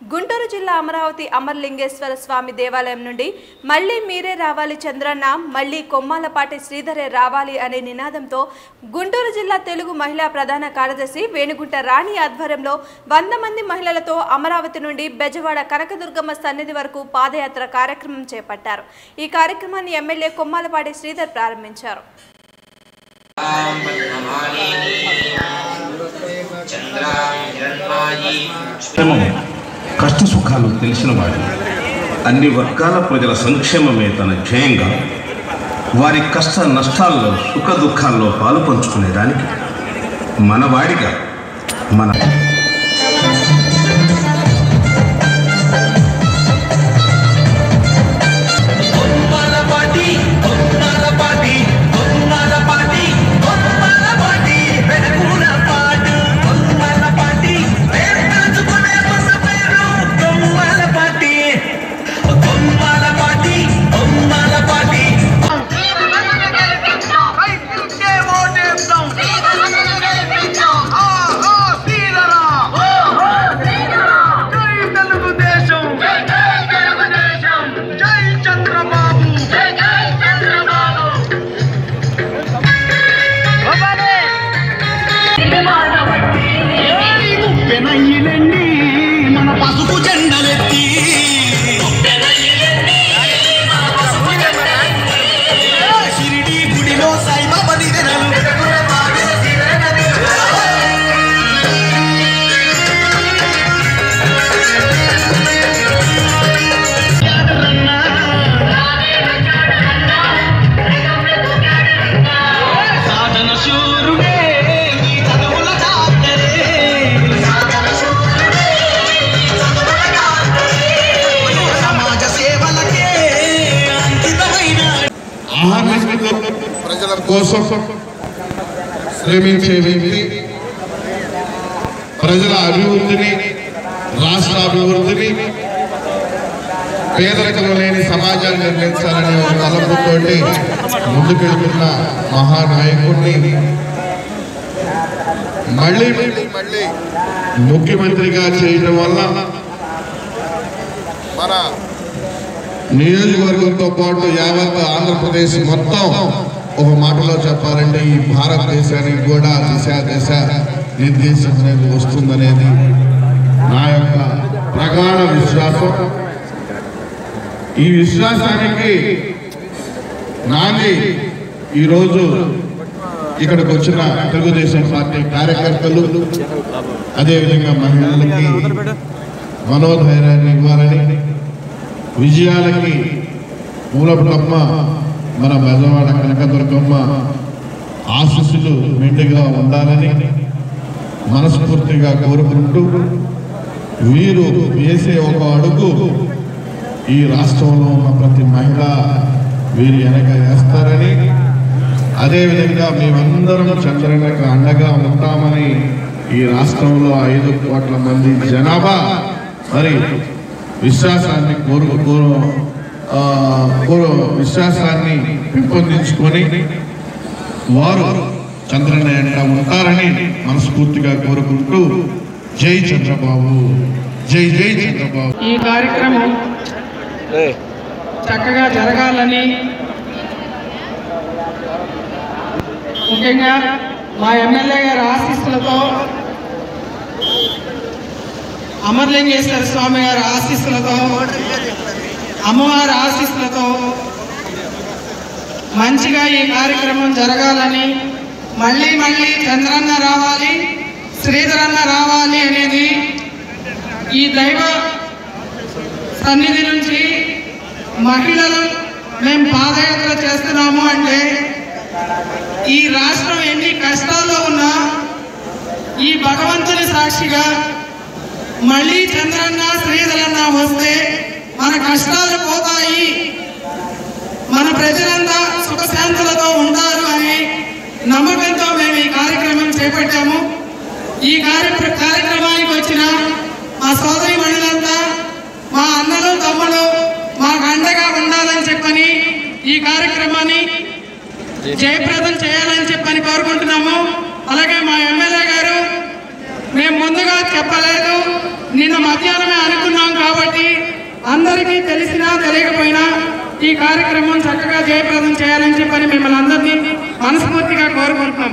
గుంటూరు జిల్లా అమరావతి అమరలింగేశ్వర స్వామి దేవాలయం నుండి మళ్ళీ మీరే రావాలి చంద్రన్న మళ్ళీ కొమ్మాలపాటి శ్రీధరే రావాలి అనే నినాదంతో గుంటూరు జిల్లా తెలుగు మహిళా ప్రధాన కార్యదర్శి వేణుగుంట రాణి ఆధ్వర్యంలో వంద మంది మహిళలతో అమరావతి నుండి బెజవాడ కనకదుర్గమ్మ సన్నిధి వరకు పాదయాత్ర కార్యక్రమం చేపట్టారు ఈ కార్యక్రమాన్ని ఎమ్మెల్యే కొమ్మాలపాటి శ్రీధర్ ప్రారంభించారు క్షేమము కష్ట సుఖాలు తెలిసిన వాడు అన్ని వర్గాల ప్రజల సంక్షేమమే తన ధ్యేయంగా వారి కష్ట నష్టాల్లో సుఖ దుఃఖాల్లో పాలు పంచుకునేదానికి మనవాడిగా మన బొమ్మలపాటి బొమ్మలపాటి బొమ్మలపాటి బొమ్మలపాటి వెనకుల పాటు బొమ్మలపాటి పేరు తెలుసుకునే కొత్త పేరు బొమ్మలపాటి బొమ్మలపాటి బొమ్మలపాటి రైతుకే ఓటేస్తాం ఆహా సీదరా జై తెలుగుదేశం జై చంద్రబాబు పెనయ్యిలండి మన పసుపు జెండలెత్తి షిరిడి గుడిలో సాయిబాబా నిధనలు సాధన శూరుడే ఈ చదువుల డాక్టరే సమాజ సేవలకే అంకితమైన ఆహ్వానించిన ప్రజల కోసం శ్రమించే వ్యక్తి ప్రజల అభివృద్ధిని రాష్ట్ర అభివృద్ధిని పేదరికం లేని సమాజాన్ని నిర్మించాలనే ఒక తలంపుతోటి ముందుకెళ్తున్న మహానాయకుడిని మళ్ళీ మళ్ళీ మళ్ళీ ముఖ్యమంత్రిగా చేయడం వల్ల మన నియోజకవర్గంతో పాటు యావత్ ఆంధ్రప్రదేశ్ మొత్తం ఒక మాటలో చెప్పాలంటే ఈ భారతదేశానికి కూడా దిశ దిశ నిర్దేశం అనేది వస్తుందనేది నా యొక్క ప్రగాఢ విశ్వాసం ఈ విశ్వాసానికి నాంది ఈరోజు ఇక్కడికి వచ్చిన తెలుగుదేశం పార్టీ కార్యకర్తలు అదేవిధంగా మహిళలకి మనోధైర్యాన్ని ఇవ్వాలని విజయాలకి మూలపుటమ్మ మన బెజవాడ కనకదుర్గమ్మ ఆశీస్సులు మెండుగా ఉండాలని మనస్ఫూర్తిగా కోరుకుంటూ వీరు వేసే ఒక అడుగు ఈ రాష్ట్రంలో ఉన్న ప్రతి మహిళ వీరు వెనక వేస్తారని అదేవిధంగా మేమందరం చంద్రనకు అండగా ఉంటామని ఈ రాష్ట్రంలో ఐదు కోట్ల మంది జనాభా మరి విశ్వాసాన్ని కోరు కోరు ఆ, కోరు విశ్వాసాన్ని పెంపొందించుకొని వారు చంద్రన్న ఎంట ఉంటారని మనస్ఫూర్తిగా కోరుకుంటూ జై చంద్రబాబు జై జై చంద్రబాబు ఈ కార్యక్రమం చక్కగా జరగాలని ముఖ్యంగా మా ఎమ్మెల్యే గారి ఆశీస్సులతో అమర్లింగేశ్వర స్వామి గారి ఆశీస్సులతో అమ్మవారి ఆశీస్సులతో మంచిగా ఈ కార్యక్రమం జరగాలని మళ్ళీ మళ్ళీ చంద్రన్న రావాలి శ్రీధరన్న రావాలి అనేది ఈ దైవ సన్నిధి నుంచి మహిళలు మేము పాదయాత్ర చేస్తున్నాము అంటే ఈ రాష్ట్రం ఎన్ని కష్టాల్లో ఉన్నా ఈ భగవంతుని సాక్షిగా మళ్ళీ చంద్రన్న శ్రీధరన్న వస్తే మన కష్టాలు పోతాయి మన ప్రజలంతా సుఖశాంతులతో ఉంటారు అనే నమ్మకంతో మేము ఈ కార్యక్రమం చేపట్టాము ఈ కార్య కార్యక్రమానికి వచ్చిన మా సోదరి మణులంతా మా అన్నలు తమ్ముడు మాకు అండగా ఉండాలని చెప్పని ఈ కార్యక్రమాన్ని జయప్రదం చేయాలని చెప్పని కోరుకుంటున్నాము అలాగే మా ఎమ్మెల్యే గారు మేము ముందుగా చెప్పలేదు నిన్న మధ్యాహ్నమే అనుకున్నాము అందరికీ తెలిసినా తెలియకపోయినా ఈ కార్యక్రమం చక్కగా జయప్రదం చేయాలని చెప్పని మిమ్మల్ని అందరినీ మనస్ఫూర్తిగా కోరుకుంటున్నాం